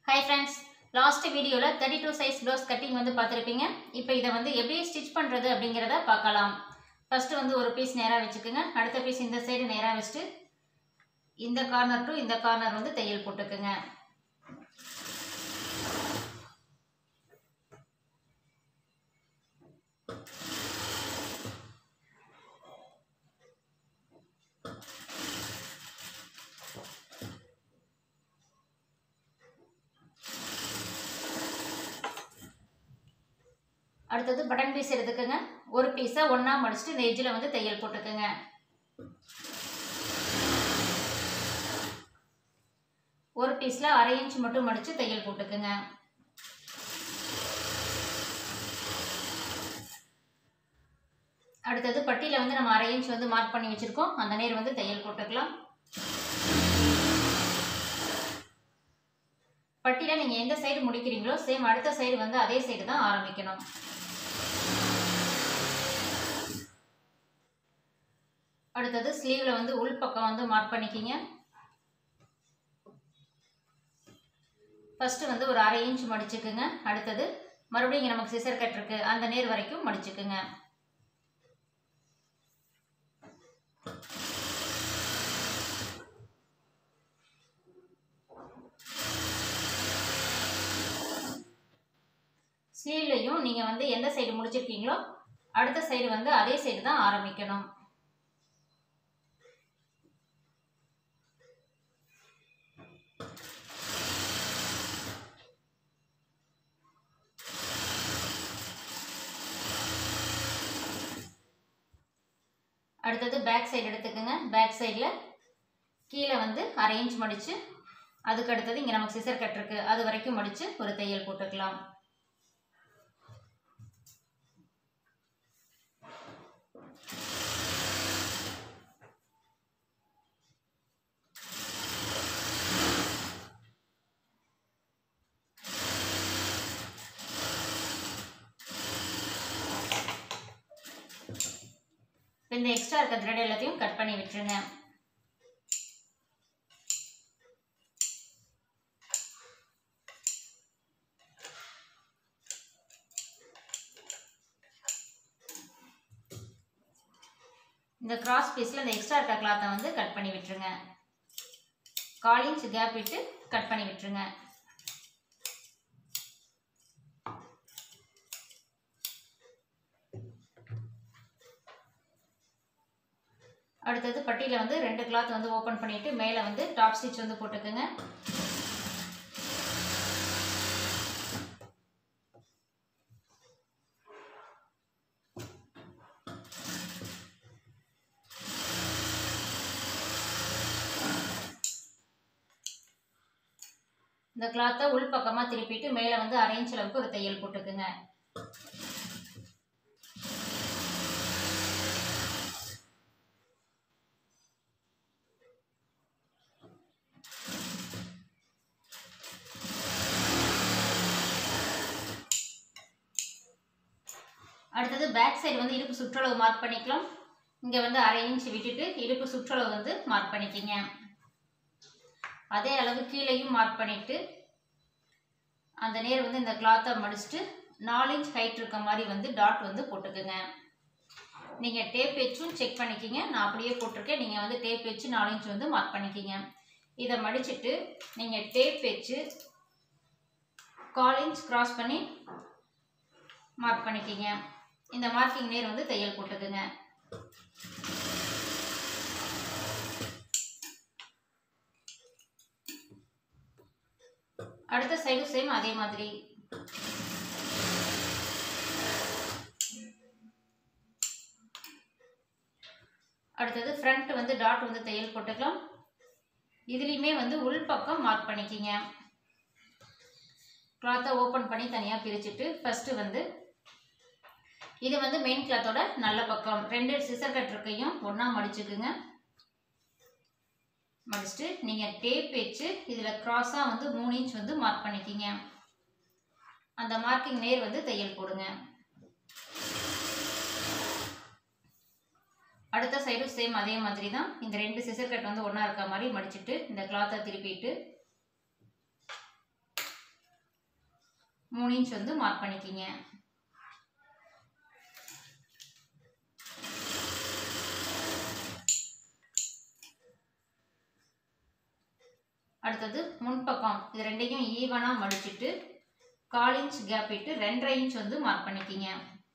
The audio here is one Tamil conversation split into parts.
ஹாய் ஃப்ரெண்ட்ஸ் லாஸ்ட் வீடியோவில் thirty two size blouse cutting வந்து பார்த்துருப்பீங்க இப்போ இதை வந்து எப்படி ஸ்டிச் பண்ணுறது அப்படிங்கிறத பார்க்கலாம் ஃபஸ்ட்டு வந்து ஒரு பீஸ் நேராக வச்சுக்கோங்க அடுத்த பீஸ் இந்த சைடு நேராக வச்சுட்டு இந்த கார்னர் டு இந்த கார்னர் வந்து தையல் போட்டுக்குங்க அடுத்தது பட்டன் பீஸ் எடுத்துக்கோங்க ஒரு பீஸை ஒன்றா மடிச்சுட்டு இந்த எஜ்ஜில் வந்து தையல் போட்டுக்கோங்க ஒரு பீஸில் அரை இன்ச் மட்டும் மடித்து தையல் போட்டுக்கோங்க அடுத்தது பட்டியில் வந்து நம்ம அரை இன்ச் வந்து மார்க் பண்ணி வச்சுருக்கோம் அந்த நேர் வந்து தையல் போட்டுக்கலாம் பட்டியில் நீங்கள் எந்த சைடு முடிக்கிறீங்களோ சேம் அடுத்த சைடு வந்து அதே சைடு தான் ஆரம்பிக்கணும் அடுத்தது ஸ்லீவில் வந்து உள் பக்கம் வந்து மார்க் பண்ணிக்கிங்க ஃபஸ்ட்டு வந்து ஒரு அரை இன்ச் மடிச்சுக்குங்க அடுத்தது மறுபடியும் இங்கே நமக்கு சிசர் கட் இருக்கு அந்த நேர் வரைக்கும் மடிச்சுக்குங்க ஸ்லீவ்லையும் நீங்கள் வந்து எந்த சைடு முடிச்சிருக்கீங்களோ அடுத்த சைடு வந்து அதே சைடு தான் ஆரம்பிக்கணும் அடுத்தது பேக் சைடு எடுத்துக்கோங்க பேக் சைடில் கீழே வந்து அரை இன்ச் மடித்து அதுக்கு அடுத்தது இங்கே நமக்கு சிசர் கட் இருக்கு அது வரைக்கும் மடித்து ஒரு தையல் போட்டுக்கலாம் இந்த எக்ஸ்ட்ரா இருக்க த்ரெட் எல்லாத்தையும் கட் பண்ணி விட்டுருங்க இந்த கிராஸ் பீஸில் இந்த எக்ஸ்ட்ரா இருக்க கிளாத்தை வந்து கட் பண்ணி விட்டுருங்க கால் இன்ச் கேப் விட்டு கட் பண்ணி விட்டுருங்க அடுத்தது பட்டியில் வந்து ரெண்டு கிளாத் வந்து ஓப்பன் பண்ணிவிட்டு மேலே வந்து டாப் ஸ்டிச் வந்து போட்டுக்கோங்க இந்த கிளாத்தை உள் பக்கமாக திருப்பிட்டு மேலே வந்து அரை இன்ச் அளவுக்கு ஒரு தையல் போட்டுக்குங்க அடுத்தது பேக் சைடு வந்து இடுப்பு சுற்றளவு மார்க் பண்ணிக்கலாம் இங்கே வந்து அரை இன்ச் விட்டுட்டு இடுப்பு சுற்றளவு வந்து மார்க் பண்ணிக்கிங்க அதே அளவு கீழேயும் மார்க் பண்ணிவிட்டு அந்த நேர் வந்து இந்த கிளாத்தை மடிச்சுட்டு நாலு இன்ச் ஹைட் இருக்க மாதிரி வந்து டாட் வந்து போட்டுக்குங்க நீங்கள் டேப் வச்சும் செக் பண்ணிக்கிங்க நான் அப்படியே போட்டிருக்கேன் நீங்கள் வந்து டேப் வச்சு நாலு இன்ச் வந்து மார்க் பண்ணிக்கிங்க இதை மடிச்சுட்டு நீங்கள் டேப் வச்சு கால் இன்ச் கிராஸ் பண்ணி மார்க் பண்ணிக்கிங்க இந்த மார்க்கிங் நேர் வந்து தையல் போட்டுக்குங்க அடுத்த சைடு சேம் அதே மாதிரி அடுத்தது ஃப்ரண்ட் வந்து டாட் வந்து தையல் போட்டுக்கலாம் இதுலேயுமே வந்து உள் பக்கம் மார்க் பண்ணிக்கிங்க கிளாத்தை ஓப்பன் பண்ணி தனியாக பிரிச்சுட்டு ஃபஸ்ட்டு வந்து இது வந்து மெயின் கிளாத்தோட நல்ல பக்கம் ரெண்டு சிசர் கட் இருக்கையும் ஒன்றா மடிச்சுக்குங்க மடிச்சுட்டு நீங்கள் டேப் வச்சு இதில் க்ராஸாக வந்து மூணு இன்ச் வந்து மார்க் பண்ணிக்கிங்க அந்த மார்க்கிங் நேர் வந்து தையல் போடுங்க அடுத்த சைடும் சேம் அதே மாதிரி தான் இந்த ரெண்டு சிசர் கட் வந்து ஒன்றா இருக்க மாதிரி மடிச்சுட்டு இந்த கிளாத்தை திருப்பிட்டு மூணு இன்ச் வந்து மார்க் பண்ணிக்கிங்க அடுத்தது முன்பக்கம் இது ரெண்டையும் ஈவனாக மடிச்சிட்டு கால் இன்ச் கேப் விட்டு ரெண்டரை இன்ச் வந்து மார்க் பண்ணிக்கிங்க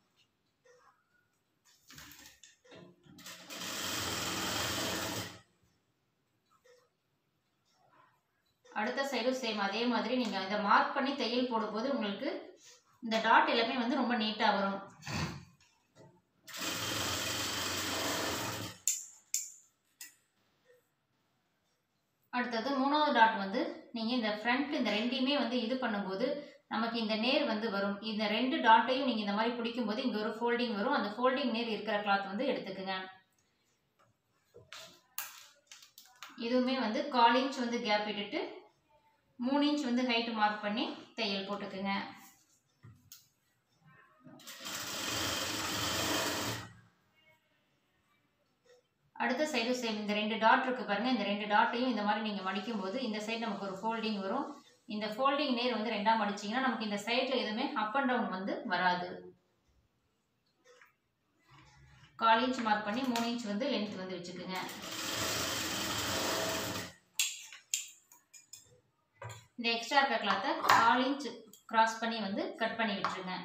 அடுத்த சைடும் சேம் அதே மாதிரி நீங்கள் இதை மார்க் பண்ணி தையல் போடும்போது உங்களுக்கு இந்த டாட் எல்லாமே வந்து ரொம்ப நீட்டாக வரும் அடுத்தது மூணாவது டாட் வந்து நீங்கள் இந்த ஃப்ரண்ட் இந்த ரெண்டையுமே வந்து இது பண்ணும்போது நமக்கு இந்த நேர் வந்து வரும் இந்த ரெண்டு டாட்டையும் நீங்கள் இந்த மாதிரி பிடிக்கும்போது இங்கே ஒரு ஃபோல்டிங் வரும் அந்த ஃபோல்டிங் நேர் இருக்கிற கிளாத் வந்து எடுத்துக்குங்க இதுவுமே வந்து கால் இன்ச் வந்து கேப் விட்டுட்டு மூணு இன்ச் வந்து ஹைட் மார்க் பண்ணி தையல் போட்டுக்குங்க அடுத்த சைடு சேம் இந்த ரெண்டு டாட் இருக்கு பாருங்க இந்த ரெண்டு டாட்டையும் இந்த மாதிரி நீங்கள் மடிக்கும் போது இந்த சைடு நமக்கு ஒரு ஃபோல்டிங் வரும் இந்த ஃபோல்டிங் நேர் வந்து ரெண்டாக மடிச்சிங்கன்னா நமக்கு இந்த சைடில் எதுவுமே அப் அண்ட் டவுன் வந்து வராது கால் இன்ச் மார்க் பண்ணி மூணு இன்ச் வந்து லென்த் வந்து வச்சுக்கோங்க இந்த எக்ஸ்ட்ரா இருக்க கிளாத்தை கால் இன்ச் கிராஸ் பண்ணி வந்து கட் பண்ணி விட்டுருங்க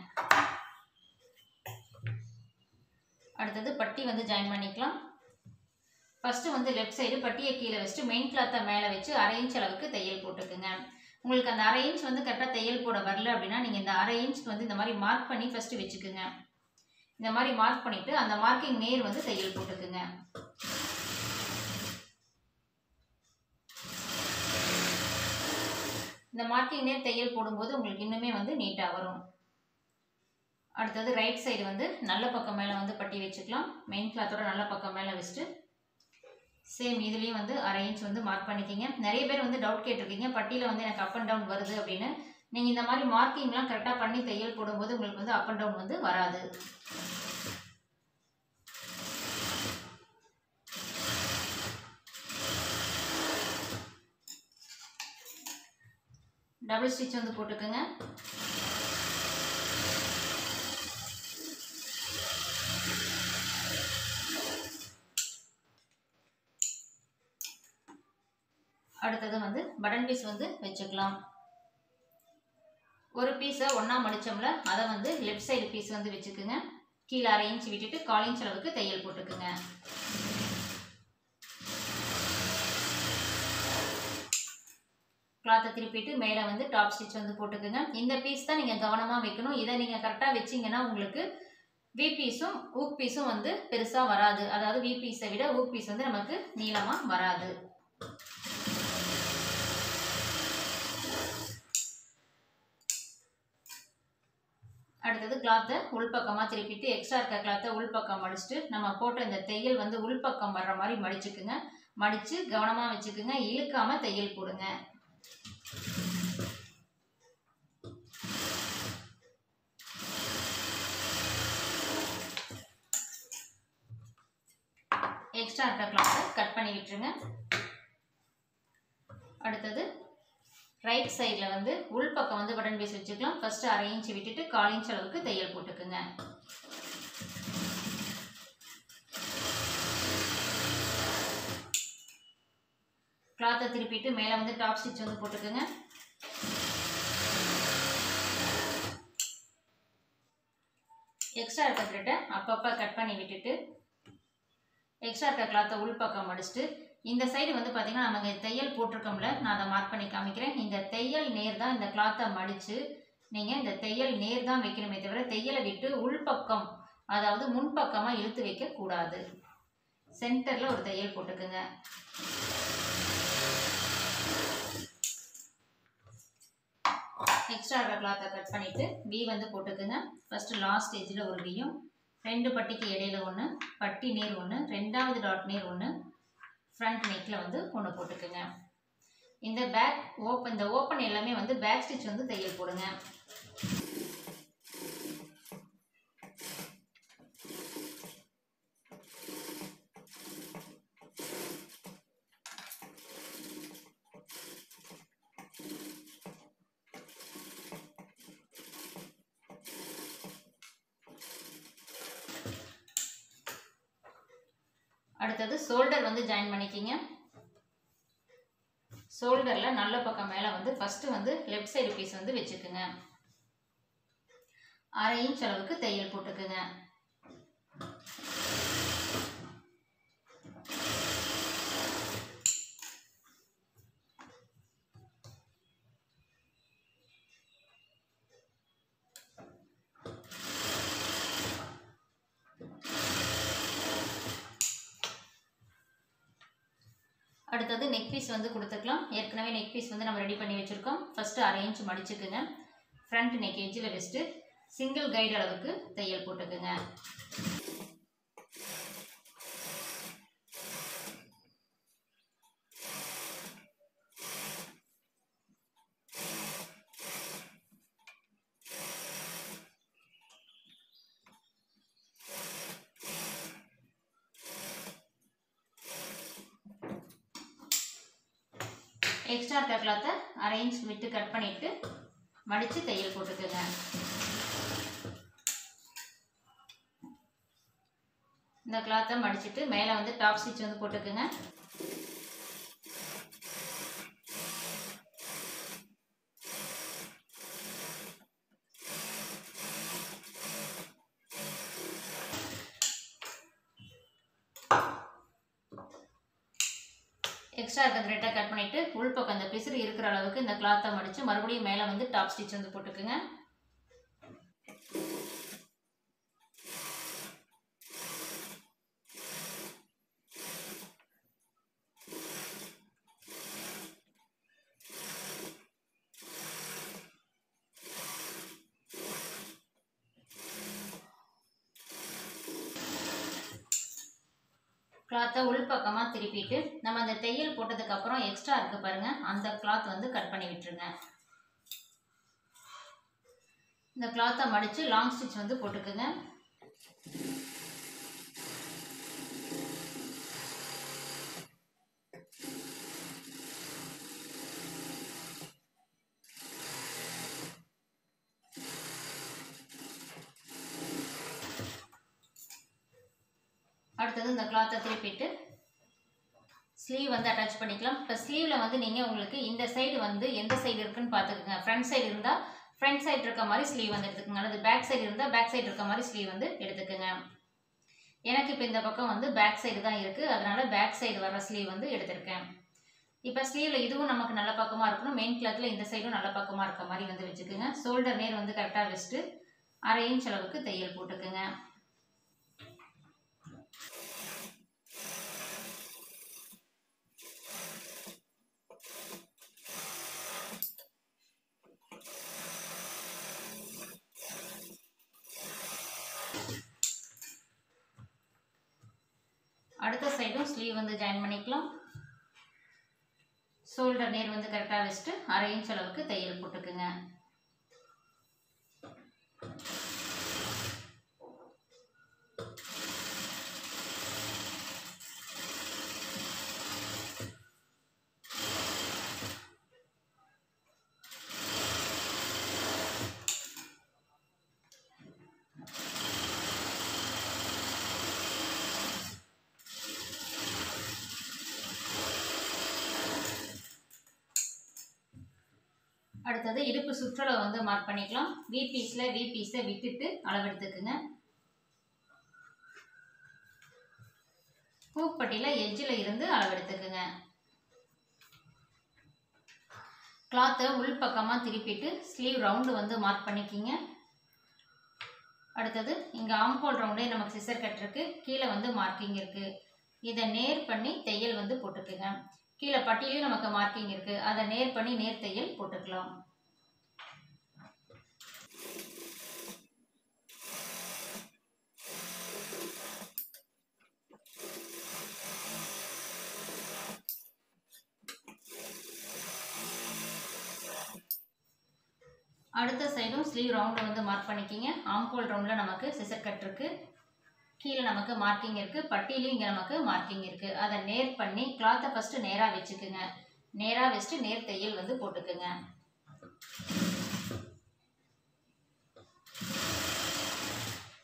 அடுத்தது பட்டி வந்து ஜாயின் பண்ணிக்கலாம் ஃபஸ்ட்டு வந்து லெஃப்ட் சைடு பட்டியை கீழே வச்சுட்டு மெயின் கிளாத்தை மேலே வச்சு அரை இன்ச் அளவுக்கு தையல் போட்டுக்குங்க உங்களுக்கு அந்த அரை இன்ச் வந்து கரெக்டாக தையல் போட வரல அப்படின்னா நீங்கள் இந்த அரை இன்ச்க்கு வந்து இந்த மாதிரி மார்க் பண்ணி ஃபஸ்ட்டு வச்சுக்குங்க இந்த மாதிரி மார்க் பண்ணிவிட்டு அந்த மார்க்கிங் நேர் வந்து தையல் போட்டுக்குங்க இந்த மார்க்கிங் நேர் தையல் போடும்போது உங்களுக்கு இன்னுமே வந்து நீட்டாக வரும் அடுத்தது ரைட் சைடு வந்து நல்ல பக்கம் மேலே வந்து பட்டி வச்சுக்கலாம் மெயின் கிளாத்தோட நல்ல பக்கம் மேலே வச்சுட்டு சேம் இதுலேயும் வந்து அரை இன்ச் வந்து மார்க் பண்ணிக்கிங்க நிறைய பேர் வந்து டவுட் கேட்டிருக்கீங்க பட்டியில் வந்து எனக்கு அப் அண்ட் டவுன் வருது அப்படின்னு நீங்கள் இந்த மாதிரி மார்க்கிங்லாம் கரெக்டாக பண்ணி தையல் போடும்போது உங்களுக்கு வந்து அப் அண்ட் டவுன் வந்து வராது டபுள் ஸ்டிச் வந்து போட்டுக்கோங்க அடுத்தது வந்து பட்டன் பீஸ் வந்து வச்சுக்கலாம் ஒரு பீஸை ஒன்றா மடித்தோம்ல அதை வந்து லெஃப்ட் சைடு பீஸ் வந்து வச்சுக்குங்க கீழே அரை இன்ச் விட்டுட்டு கால் இன்ச் அளவுக்கு தையல் போட்டுக்குங்க கிளாத்தை திருப்பிட்டு மேலே வந்து டாப் ஸ்டிச் வந்து போட்டுக்குங்க இந்த பீஸ் தான் நீங்கள் கவனமாக வைக்கணும் இதை நீங்கள் கரெக்டாக வச்சிங்கன்னா உங்களுக்கு வி பீஸும் ஊக் பீஸும் வந்து பெருசாக வராது அதாவது வி பீஸை விட ஊக் பீஸ் வந்து நமக்கு நீளமாக வராது அடுத்தது கிளாத்தை உள்பக்கமாக திருப்பிட்டு எக்ஸ்ட்ரா இருக்க கிளாத்தை உள்பக்கம் மடிச்சுட்டு நம்ம போட்ட இந்த தையல் வந்து உள்பக்கம் வர்ற மாதிரி மடிச்சுக்குங்க மடித்து கவனமாக வச்சுக்குங்க இழுக்காமல் தையல் போடுங்க எக்ஸ்ட்ரா இருக்க கிளாத்தை கட் பண்ணி விட்டுருங்க அடுத்தது ரைட் சைடில் வந்து உள் பக்கம் வந்து பட்டன் பீஸ் வச்சுக்கலாம் ஃபஸ்ட்டு அரை இன்ச் விட்டுட்டு கால் இன்ச் அளவுக்கு தையல் போட்டுக்குங்க கிளாத்தை திருப்பிட்டு மேலே வந்து டாப் ஸ்டிச் வந்து போட்டுக்கோங்க எக்ஸ்ட்ரா இருக்க த்ரெட்டை அப்பப்போ கட் பண்ணி விட்டுட்டு எக்ஸ்ட்ரா இருக்க கிளாத்தை உள் பக்கம் மடிச்சுட்டு இந்த சைடு வந்து பார்த்திங்கன்னா நமக்கு தையல் போட்டிருக்கோம்ல நான் அதை மார்க் பண்ணி காமிக்கிறேன் இந்த தையல் நேர் தான் இந்த கிளாத்தை மடித்து நீங்கள் இந்த தையல் நேர் தான் வைக்கணுமே தவிர தையலை விட்டு உள்பக்கம் அதாவது முன்பக்கமாக இழுத்து வைக்கக்கூடாது சென்டரில் ஒரு தையல் போட்டுக்குங்க எக்ஸ்ட்ரா இருக்க கிளாத்தை கட் பண்ணிவிட்டு வி வந்து போட்டுக்குங்க ஃபஸ்ட்டு லாஸ்ட் ஸ்டேஜில் ஒரு வியும் ரெண்டு பட்டிக்கு இடையில ஒன்று பட்டி நேர் ஒன்று ரெண்டாவது டாட் நேர் ஒன்று ஃப்ரண்ட் நெக்கில் வந்து ஒன்று போட்டுக்குங்க இந்த பேக் ஓப்பன் இந்த ஓப்பன் எல்லாமே வந்து பேக் ஸ்டிச் வந்து தையல் போடுங்க அடுத்தது ஷோல்டர் வந்து ஜாயின் பண்ணிக்கிங்க ஷோல்டரில் நல்ல பக்கம் மேலே வந்து ஃபஸ்ட்டு வந்து லெஃப்ட் சைடு பீஸ் வந்து வச்சுக்குங்க அரை இன்ச் அளவுக்கு தையல் போட்டுக்குங்க அடுத்தது நெக் பீஸ் வந்து கொடுத்துக்கலாம் ஏற்கனவே நெக் பீஸ் வந்து நம்ம ரெடி பண்ணி வச்சுருக்கோம் ஃபஸ்ட்டு அரை இன்ச் மடிச்சுக்குங்க ஃப்ரண்ட் நெக் எஜ்ஜில் வச்சுட்டு சிங்கிள் கைடு அளவுக்கு தையல் போட்டுக்குங்க எக்ஸ்ட்ரா இருக்க கிளாத்தை அரை இன்ச் விட்டு கட் பண்ணிவிட்டு மடித்து தையல் போட்டுக்குங்க இந்த கிளாத்தை மடிச்சுட்டு மேலே வந்து டாப் ஸ்டிச் வந்து போட்டுக்குங்க எக்ஸ்ட்ரா இருக்க த்ரெட்டை கட் பண்ணிவிட்டு உள்பக்கம் அந்த பிசுறு இருக்கிற அளவுக்கு இந்த கிளாத்தை மடித்து மறுபடியும் மேலே வந்து டாப் ஸ்டிச் வந்து போட்டுக்குங்க கிளாத்தை உள்பக்கமாக திருப்பிட்டு நம்ம அந்த தையல் போட்டதுக்கப்புறம் எக்ஸ்ட்ரா இருக்குது பாருங்கள் அந்த கிளாத் வந்து கட் பண்ணி விட்டுருங்க இந்த கிளாத்தை மடித்து லாங் ஸ்டிச் வந்து போட்டுக்குங்க அடுத்தது இந்த கிளாத்தை திருப்பிட்டு ஸ்லீவ் வந்து அட்டாச் பண்ணிக்கலாம் இப்போ ஸ்லீவில் வந்து நீங்கள் உங்களுக்கு இந்த சைடு வந்து எந்த சைடு இருக்குன்னு பார்த்துக்குங்க ஃப்ரண்ட் சைடு இருந்தால் ஃப்ரண்ட் சைடு இருக்க மாதிரி ஸ்லீவ் வந்து எடுத்துக்கோங்க அல்லது பேக் சைடு இருந்தால் பேக் சைடு இருக்க மாதிரி ஸ்லீவ் வந்து எடுத்துக்கோங்க எனக்கு இப்போ இந்த பக்கம் வந்து பேக் சைடு தான் இருக்குது அதனால் பேக் சைடு வர ஸ்லீவ் வந்து எடுத்திருக்கேன் இப்போ ஸ்லீவில் இதுவும் நமக்கு நல்ல பக்கமாக இருக்கணும் மெயின் கிளாத்தில் இந்த சைடும் நல்ல பக்கமாக இருக்க மாதிரி வந்து வச்சுக்கோங்க ஷோல்டர் நேர் வந்து கரெக்டாக வச்சுட்டு அரை இன்ச் அளவுக்கு தையல் போட்டுக்குங்க அடுத்த சைடும் ஸ்லீவ் வந்து ஜாயின் பண்ணிக்கலாம் ஷோல்டர் நேர் வந்து கரெக்டாக வச்சுட்டு அரை இன்ச் அளவுக்கு தையல் போட்டுக்குங்க அடுத்தது இடுப்பு சுற்றளவு வந்து மார்க் பண்ணிக்கலாம் வி பீஸில் வி பீஸை விட்டுட்டு அளவெடுத்துக்குங்க பூப்பட்டியில் எஜ்ஜில் இருந்து அளவெடுத்துக்குங்க கிளாத்தை உள் பக்கமாக திருப்பிட்டு ஸ்லீவ் ரவுண்டு வந்து மார்க் பண்ணிக்கிங்க அடுத்தது இங்கே ஆம்ஹோல் ரவுண்டே நமக்கு சிசர் கட் இருக்கு கீழே வந்து மார்க்கிங் இருக்குது இதை நேர் பண்ணி தையல் வந்து போட்டுக்குங்க கீழே பட்டியிலையும் நமக்கு மார்க்கிங் இருக்குது அதை நேர் பண்ணி நேர் தையல் போட்டுக்கலாம் அடுத்த சைடும் ஸ்லீவ் ரவுண்டை வந்து மார்க் பண்ணிக்கிங்க ஆம்கோல் ரவுண்டில் நமக்கு சிசர் கட் இருக்குது கீழே நமக்கு மார்க்கிங் இருக்குது பட்டியிலையும் இங்கே நமக்கு மார்க்கிங் இருக்குது அதை நேர் பண்ணி கிளாத்தை ஃபஸ்ட்டு நேராக வச்சுக்குங்க நேராக வச்சுட்டு நேர் தையல் வந்து போட்டுக்குங்க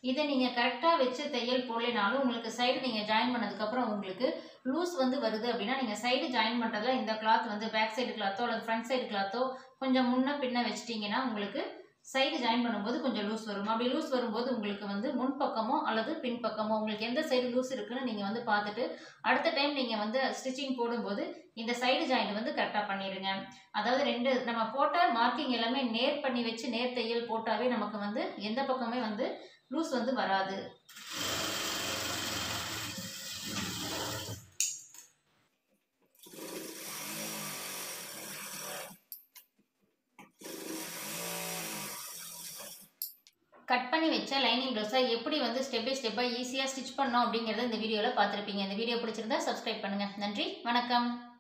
இதை நீங்கள் கரெக்டாக வச்சு தையல் போடலைனாலும் உங்களுக்கு சைடு நீங்கள் ஜாயின் பண்ணதுக்கப்புறம் உங்களுக்கு லூஸ் வந்து வருது அப்படின்னா நீங்கள் சைடு ஜாயின் பண்ணுறதுல இந்த கிளாத் வந்து பேக் சைடு கிளாத்தோ அல்லது ஃப்ரண்ட் சைடு கிளாத்தோ கொஞ்சம் முன்ன பின்ன வச்சிட்டிங்கன்னா உங்களுக்கு சைடு ஜாயின் பண்ணும்போது கொஞ்சம் லூஸ் வரும் அப்படி லூஸ் வரும்போது உங்களுக்கு வந்து முன்பக்கமோ அல்லது பின்பக்கமோ உங்களுக்கு எந்த சைடு லூஸ் இருக்குன்னு நீங்கள் வந்து பார்த்துட்டு அடுத்த டைம் நீங்கள் வந்து ஸ்டிச்சிங் போடும்போது இந்த சைடு ஜாயிண்ட் வந்து கரெக்டாக பண்ணிடுங்க அதாவது ரெண்டு நம்ம போட்ட மார்க்கிங் எல்லாமே நேர் பண்ணி வச்சு நேர் தையல் போட்டாவே நமக்கு வந்து எந்த பக்கமே வந்து லூஸ் வந்து வராது கட் பண்ணி வச்ச லைனிங் ப்ளவுஸை எப்படி வந்து ஸ்டெப் பை ஸ்டெப்பாக ஈஸியாக ஸ்டிச் பண்ணோம் அப்படிங்கிறத இந்த வீடியோவில் பார்த்துருப்பீங்க இந்த வீடியோ பிடிச்சிருந்தா சப்ஸ்கிரைப் பண்ணுங்கள் நன்றி வணக்கம்